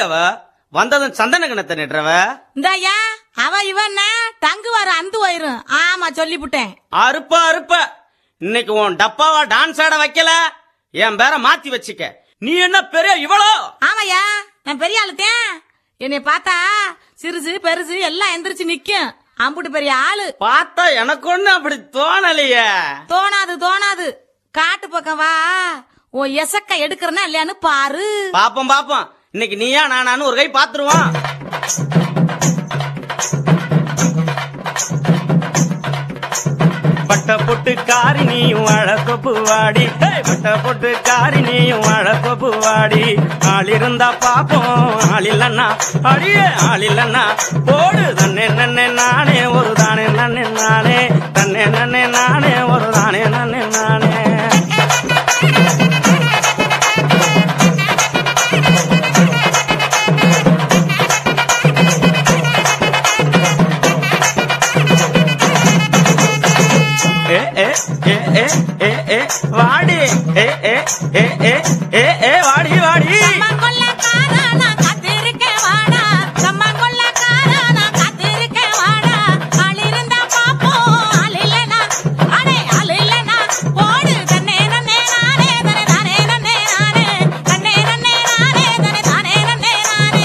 அவ வந்ததும் சந்தன கிணத்தை நின்றவ இந்தாயா அவ இவன் தங்கு வர அந்து வயிறும் ஆமா சொல்லிவிட்டேன் அறுப்ப அறுப்ப இன்னைக்கு உன் டப்பாவா டான்ஸ் ஆட வைக்கல என் பேரை மாத்தி வச்சுக்க நீ என்ன பெரிய இவளோ ஆமாயா நான் பெரிய ஆளுத்தேன் என்னை பார்த்தா சிறுசு பெருசு எல்லாம் எந்திரிச்சு நிக்கும் அம்புட்டு பெரிய ஆளு பார்த்தா எனக்கு ஒண்ணு அப்படி தோணலையே தோணாது தோணாது காட்டு பக்கம் வா உன் எசக்க எடுக்கிறனா இல்லையான்னு பாரு பாப்போம் பாப்போம் இன்னைக்கு நீயா நானான்னு ஒரு கை பாத்துருவான் பட்ட பொட்டு காரி நீயும் அழகொப்பு வாடி ஹே, பட்ட பொட்டு காரி நீயும் அழகொப்பு வாடி ஆள் இருந்தா பாப்போம் ஆள் இல்லன்னா அடியே ஆள் இல்லன்னா போடு தன்னே நன்னே நானே ஒரு தானே நன்னே நானே தன்னே நன்னே நானே ஒரு தானே நன்னே நானே ஏ ஏ ஏ ஏ ஏ ஏ வாடி ஏ ஏ ஏ ஏ ஏ ஏ வாடி வாடி கம்மங்கொல்லக்காரா, நான் காத்திருக்கேன் வாடா. கம்மங்கொல்லக்காரா, நான் காத்திருக்கேன் வாடா. ஆள் இருந்தா பாப்போம், ஆள் இல்லைனா, அடே, ஆள் இல்லைனா, போடு. தன்னே நன்னே நானே, தனே தானே நன்னே நானே. தன்னே நன்னே நானே, தனே தானே நன்னே நானே.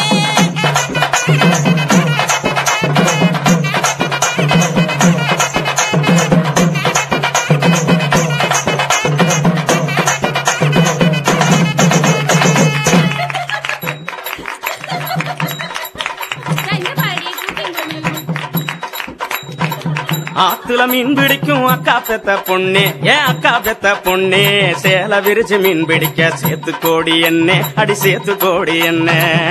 ஆத்துல மீன் பிடிக்கும் அக்கா பெத்த பொண்ணு ஏன் அக்கா பெத்த பொண்ணு சேல விரிச்சு மீன் பிடிக்க சேத்து கோடி என்ன அடி சேத்து கோடி என்ன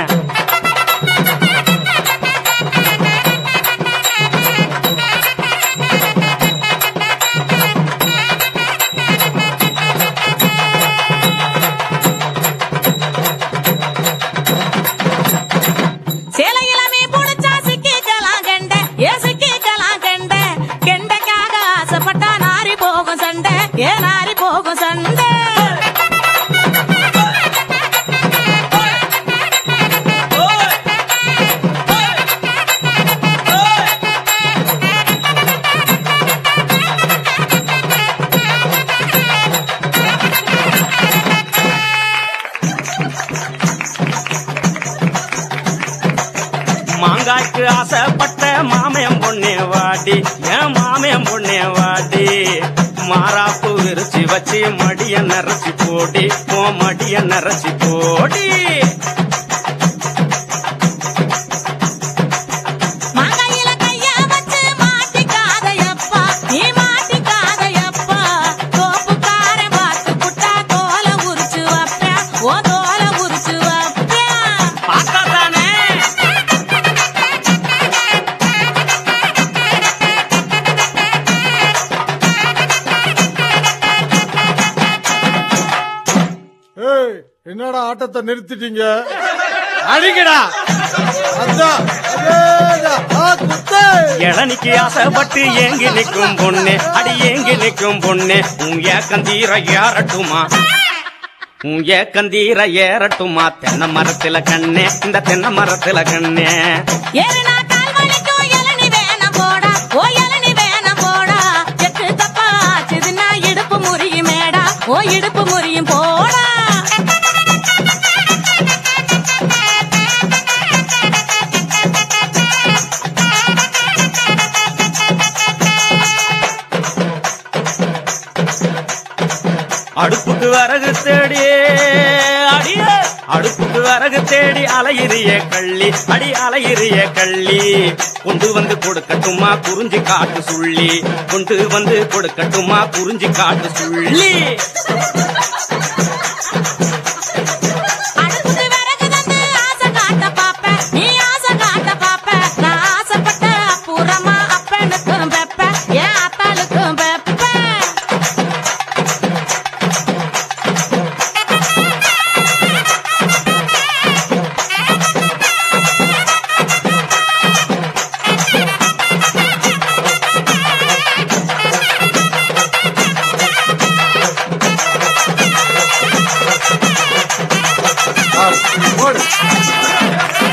சேலையில மீன் புடிச்சா சிக்கிக்கலாம் கெண்டை, ஏ சிக்கிக்கலாம் கெண்டை. கெண்டைக்காக ஆசைப்பட்டா நாறி போகும் சண்டை ஏ நாறி போகும் சண்டை மாங்காய்க்கு ஆசைப்பட்ட மாமயம் பொண்ணே வாடி ஏன் மாமயம் பொண்ணே வாடி மாறாப்பு விரிச்சு வச்சு மடிய நரைச்சி போடி ஓ மடிய நரைச்சி போடி மாங்காயில கைய வச்சு மாட்டிக்காதயப்பா, நீ மாட்டிக்காதயப்பா. தோப்புக்காரன் பார்த்து புட்டா தோலை உரிச்சு வைப்பேன், ஓ தோலை உரிச்சு வைப்பேன். பார்த்தாதானே ஏய் என்னடா ஆட்டத்தை நிறுத்திட்டீங்க அடிக்கடா அதான் அதேதான். ஆ, குத்து. இளநிக்கு ஆசைப்பட்டு ஏங்கி நிற்கும் பொண்ணு அடி ஏங்கி நிற்கும் பொண்ணு உன் ஏக்கந்தீர ஏறட்டுமா உன் ஏக்கந்தீர ஏறட்டுமா தென்னை மரத்துல கண்ணே இந்த தென்னை மரத்துல கண்ணே ஏறுனா கால் வலிக்கும், இளநீ வேணாம் போடா, ஓ இளநீ வேணாம் போடா. எக்கு தப்பா ஆச்சுதுன்னா இடுப்பு முறியும் மேடா, ஓ இடுப்பு முறியும் போடா அடுப்புக்கு வரகு தேடி அடிய அடுப்புக்கு வரகு தேடி அலையிறிய கள்ளி அடி அலையிறிய கள்ளி கொண்டு வந்து கொடுக்கட்டுமா குறிஞ்சி காட்டு சுள்ளி கொண்டு வந்து கொடுக்கட்டுமா குறிஞ்சி காட்டு சுள்ளி அடுப்புக்கு விறகு தந்து ஆசை காட்ட பாப்ப, நீ ஆசை காட்ட பாப்ப. நான் ஆசைப்பட்ட அப்புறமா அப்பனுக்கும் பெப்ப, என் அத்தாளுக்கும் பெப்ப. ஏய், ஏய்,